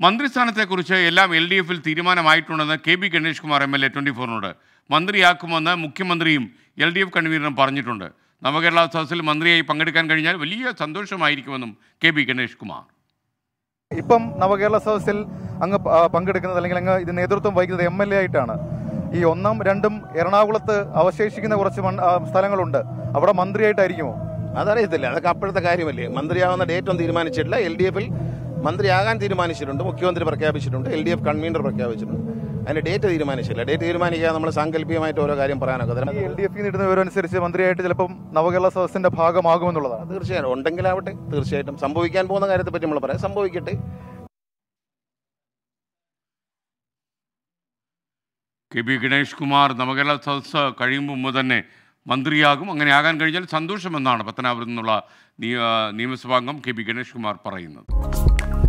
മന്ത്രിസ്ഥാനത്തെക്കുറിച്ച് എല്ലാം L D എഫിൽ തീരുമാനമായിട്ടുണ്ടെന്ന് K B Ganesh Kumar M L A twenty ഫോറിനോട് മന്ത്രിയാക്കുമെന്ന് മുഖ്യമന്ത്രിയും എൽ ഡി എഫ് കൺവീനറും പറഞ്ഞിട്ടുണ്ട് നവകേരള സദസ്സിൽ മന്ത്രിയായി പങ്കെടുക്കാൻ കഴിഞ്ഞാൽ വലിയ സന്തോഷമായിരിക്കുമെന്നും കെ ബി ഗണേഷ് കുമാർ ഇപ്പം നവകേരള സദസ്സിൽ അങ്ങ് പ- ആ, പങ്കെടുക്കുന്നത് അല്ലെങ്കിൽ അങ്ങ് ഇത് നേതൃത്വം വഹിക്കുന്നത് എം എൽ എ ആയിട്ടാണ് ഈ ഒന്നാം രണ്ടും എറണാകുളത്ത് അവശേഷിക്കുന്ന കുറച്ച് മൺ- ആ, സ്ഥലങ്ങളുണ്ട് അവിടെ മന്ത്രിയായിട്ടായിരിക്കുമോ അതറിയത്തില്ല അതൊക്കെ അപ്പോഴത്തെ കാര്യമല്ലേ മന്ത്രിയാവുന്ന ഡേറ്റ് ഒന്നും തീരുമാനിച്ചിട്ടില്ല എൽ ഡി എഫിൽ മന്ത്രിയാകാൻ തീരുമാനിച്ചിട്ടുണ്ട് മുഖ്യമന്ത്രി പ്രഖ്യാപിച്ചിട്ടുണ്ട് എൽ ഡി എഫ് കൺവീനർ പ്രഖ്യാപിച്ചിട്ടുണ്ട് അതിന്റെ ഡേറ്റ് തീരുമാനിച്ചില്ല ഡേറ്റ് തീരുമാനിക്കാതെ നമ്മൾ സാങ്കല്പികമായിട്ട് ഓരോ കാര്യം പറയാനൊക്കെ ഈ എൽ ഡി എഫിൽ നിന്ന് ഇടുന്ന വിവരമനുസരിച്ച് മന്ത്രിയായിട്ട് ചിലപ്പം നവകേരള സദസ്സിന്റെ ഭാഗമാകുമെന്നുള്ളതാണ് തീർച്ചയായും ഉണ്ടെങ്കിലാവട്ടെ തീർച്ചയായിട്ടും സംഭവിക്കാൻ പോകുന്ന കാര്യത്തെ പറ്റി നമ്മൾ പറയാം സംഭവിക്കട്ടെ കെ ബി ഗണേഷ് കുമാർ നവകേരള സദസ്സ് കഴിയും മുമ്പ് തന്നെ മന്ത്രിയാകും അങ്ങനെ ആകാൻ കഴിഞ്ഞാൽ സന്തോഷമെന്നാണ് പത്തനാപുരത്ത് നിന്നുള്ള നിയ- നിയമസഭാംഗം കെ ബി ഗണേഷ് കുമാർ പറയുന്നത്